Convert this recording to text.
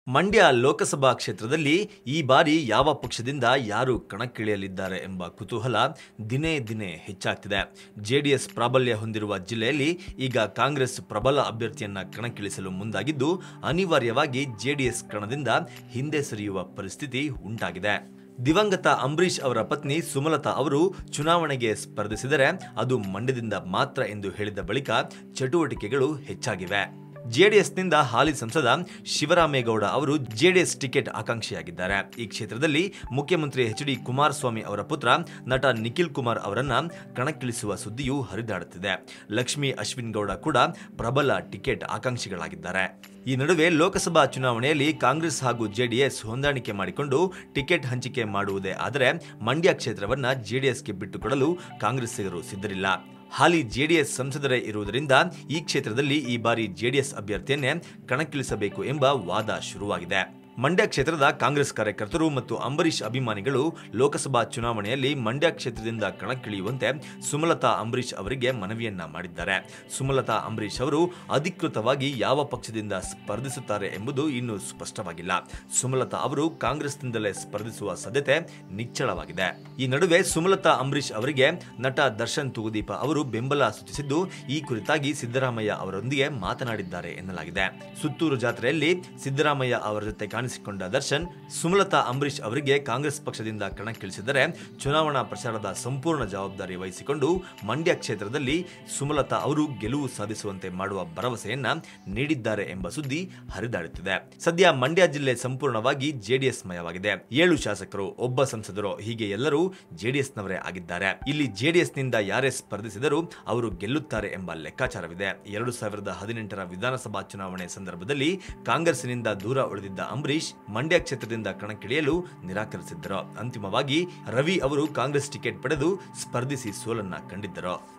ಮಂಡ್ಯ ಲೋಕಸಭಾ ಕ್ಷೇತ್ರದಲ್ಲಿ ಈ ಬಾರಿ ಯಾವ ಪಕ್ಷದಿಂದ ಯಾರು ಕಣಕ್ಕಿಳಿಯಲಿದ್ದಾರೆ ಎಂಬ ಕುತೂಹಲ ದಿನೇ ದಿನೇ ಹೆಚ್ಚಾಗ್ತಿದೆ ಜೆಡಿಎಸ್ ಪ್ರಾಬಲ್ಯ ಹೊಂದಿರುವ ಜಿಲ್ಲೆಯಲ್ಲಿ ಈಗ ಕಾಂಗ್ರೆಸ್ ಪ್ರಬಲ ಅಭ್ಯರ್ಥಿಯನ್ನ ಕಣಕ್ಕಿಳಿಸಲು ಮುಂದಾಗಿದ್ದು ಅನಿವಾರ್ಯವಾಗಿ ಜೆಡಿಎಸ್ ಕಣದಿಂದ ಹಿಂದೆ ಸರಿಯುವ ಪರಿಸ್ಥಿತಿ ಉಂಟಾಗಿದೆ ದಿವಂಗತ ಅಂಬರೀಷ್ ಅವರ ಪತ್ನಿ ಸುಮಲತಾ ಅವರು ಚುನಾವಣೆಗೆ ಸ್ಪರ್ಧಿಸಿದರೆ ಅದು ಮಂಡ್ಯದಿಂದ ಮಾತ್ರ ಎಂದು ಹೇಳಿದ ಬಳಿಕ ಚಟುವಟಿಕೆಗಳು ಹೆಚ್ಚಾಗಿವೆ ಜೆಡಿಎಸ್ನಿಂದ ಹಾಲಿ ಸಂಸದ ಶಿವರಾಮೇಗೌಡ ಅವರು ಜೆಡಿಎಸ್ ಟಿಕೆಟ್ ಆಕಾಂಕ್ಷಿಯಾಗಿದ್ದಾರೆ ಈ ಕ್ಷೇತ್ರದಲ್ಲಿ ಮುಖ್ಯಮಂತ್ರಿ ಎಚ್ ಡಿ ಕುಮಾರಸ್ವಾಮಿ ಅವರ ಪುತ್ರ ನಟ ನಿಖಿಲ್ ಕುಮಾರ್ ಅವರನ್ನ ಕಣಕ್ಕಿಳಿಸುವ ಸುದ್ದಿಯೂ ಹರಿದಾಡುತ್ತಿದೆ ಲಕ್ಷ್ಮೀ ಅಶ್ವಿನ್ ಗೌಡ ಕೂಡ ಪ್ರಬಲ ಟಿಕೆಟ್ ಆಕಾಂಕ್ಷಿಗಳಾಗಿದ್ದಾರೆ ಈ ನಡುವೆ ಲೋಕಸಭಾ ಚುನಾವಣೆಯಲ್ಲಿ ಕಾಂಗ್ರೆಸ್ ಹಾಗೂ ಜೆಡಿಎಸ್ ಹೊಂದಾಣಿಕೆ ಮಾಡಿಕೊಂಡು ಟಿಕೆಟ್ ಹಂಚಿಕೆ ಮಾಡುವುದೇ ಆದರೆ ಮಂಡ್ಯ ಕ್ಷೇತ್ರವನ್ನ ಜೆಡಿಎಸ್ಗೆ ಬಿಟ್ಟುಕೊಡಲು ಕಾಂಗ್ರೆಸ್ಸಿಗರು ಸಿದ್ಧರಿಲ್ಲ ಹಾಲಿ ಜೆಡಿಎಸ್ ಸಂಸದರೇ ಇರುವುದರಿಂದ ಈ ಕ್ಷೇತ್ರದಲ್ಲಿ ಈ ಬಾರಿ ಜೆಡಿಎಸ್ ಅಭ್ಯರ್ಥಿಯನ್ನೇ ಕಣಕ್ಕಿಳಿಸಬೇಕು ಎಂಬ ವಾದ ಶುರುವಾಗಿದೆ ಮಂಡ್ಯ ಕ್ಷೇತ್ರದ ಕಾಂಗ್ರೆಸ್ ಕಾರ್ಯಕರ್ತರು ಮತ್ತು ಅಂಬರೀಷ್ ಅಭಿಮಾನಿಗಳು ಲೋಕಸಭಾ ಚುನಾವಣೆಯಲ್ಲಿ ಮಂಡ್ಯ ಕ್ಷೇತ್ರದಿಂದ ಕಣಕ್ಕಿಳಿಯುವಂತೆ ಸುಮಲತಾ ಅಂಬರೀಷ್ ಅವರಿಗೆ ಮನವಿಯನ್ನ ಮಾಡಿದ್ದಾರೆ ಸುಮಲತಾ ಅಂಬರೀಷ್ ಅವರು ಅಧಿಕೃತವಾಗಿ ಯಾವ ಪಕ್ಷದಿಂದ ಸ್ಪರ್ಧಿಸುತ್ತಾರೆ ಎಂಬುದು ಇನ್ನೂ ಸ್ಪಷ್ಟವಾಗಿಲ್ಲ ಸುಮಲತಾ ಅವರು ಕಾಂಗ್ರೆಸ್ನಿಂದಲೇ ಸ್ಪರ್ಧಿಸುವ ಸಾಧ್ಯತೆ ನಿಚ್ಚಳವಾಗಿದೆ ಈ ನಡುವೆ ಸುಮಲತಾ ಅಂಬರೀಷ್ ಅವರಿಗೆ ನಟ ದರ್ಶನ್ ತೂಗುದೀಪ ಅವರು ಬೆಂಬಲ ಸೂಚಿಸಿದ್ದು ಈ ಕುರಿತಾಗಿ ಸಿದ್ದರಾಮಯ್ಯ ಅವರೊಂದಿಗೆ ಮಾತನಾಡಿದ್ದಾರೆ ಎನ್ನಲಾಗಿದೆ ಸುತ್ತೂರು ಜಾತ್ರೆಯಲ್ಲಿ ಸಿದ್ದರಾಮಯ್ಯ ಅವರ ಜೊತೆ ಕಾಣಿಸಿಕೊಂಡ ದರ್ಶನ್ ಸುಮಲತಾ ಅಂಬರೀಷ್ ಅವರಿಗೆ ಕಾಂಗ್ರೆಸ್ ಪಕ್ಷದಿಂದ ಕಣಕ್ಕಿಳಿಸಿದರೆ ಚುನಾವಣಾ ಪ್ರಚಾರದ ಸಂಪೂರ್ಣ ಜವಾಬ್ದಾರಿ ವಹಿಸಿಕೊಂಡು ಮಂಡ್ಯ ಕ್ಷೇತ್ರದಲ್ಲಿ ಸುಮಲತಾ ಅವರು ಗೆಲುವು ಸಾಧಿಸುವಂತೆ ಮಾಡುವ ಭರವಸೆಯನ್ನ ನೀಡಿದ್ದಾರೆ ಎಂಬ ಸುದ್ದಿ ಹರಿದಾಡುತ್ತಿದೆ ಸದ್ಯ ಮಂಡ್ಯ ಜಿಲ್ಲೆ ಸಂಪೂರ್ಣವಾಗಿ ಜೆಡಿಎಸ್ ಮಯವಾಗಿದೆ ಏಳು ಶಾಸಕರು ಒಬ್ಬ ಸಂಸದರು ಹೀಗೆ ಎಲ್ಲರೂ ಜೆಡಿಎಸ್ನವರೇ ಆಗಿದ್ದಾರೆ ಇಲ್ಲಿ ಜೆಡಿಎಸ್ನಿಂದ ಯಾರೇ ಸ್ಪರ್ಧಿಸಿದರೂ ಅವರು ಗೆಲ್ಲುತ್ತಾರೆ ಎಂಬ ಲೆಕ್ಕಾಚಾರವಿದೆ ಎರಡು ಸಾವಿರದ ಹದಿನೆಂಟರ ವಿಧಾನಸಭಾ ಚುನಾವಣೆ ಸಂದರ್ಭದಲ್ಲಿ ಕಾಂಗ್ರೆಸ್ನಿಂದ ದೂರ ಉಳಿದಿದ್ದ ಅಂಬರೀಷ್ ಮಂಡ್ಯ ಕ್ಷೇತ್ರದಿಂದ ಕಣಕ್ಕಿಳಿಯಲು ನಿರಾಕರಿಸಿದ್ದರು ಅಂತಿಮವಾಗಿ ರವಿ ಅವರು ಕಾಂಗ್ರೆಸ್ ಟಿಕೆಟ್ ಪಡೆದು ಸ್ಪರ್ಧಿಸಿ ಸೋಲನ್ನ ಕಂಡಿದ್ದರು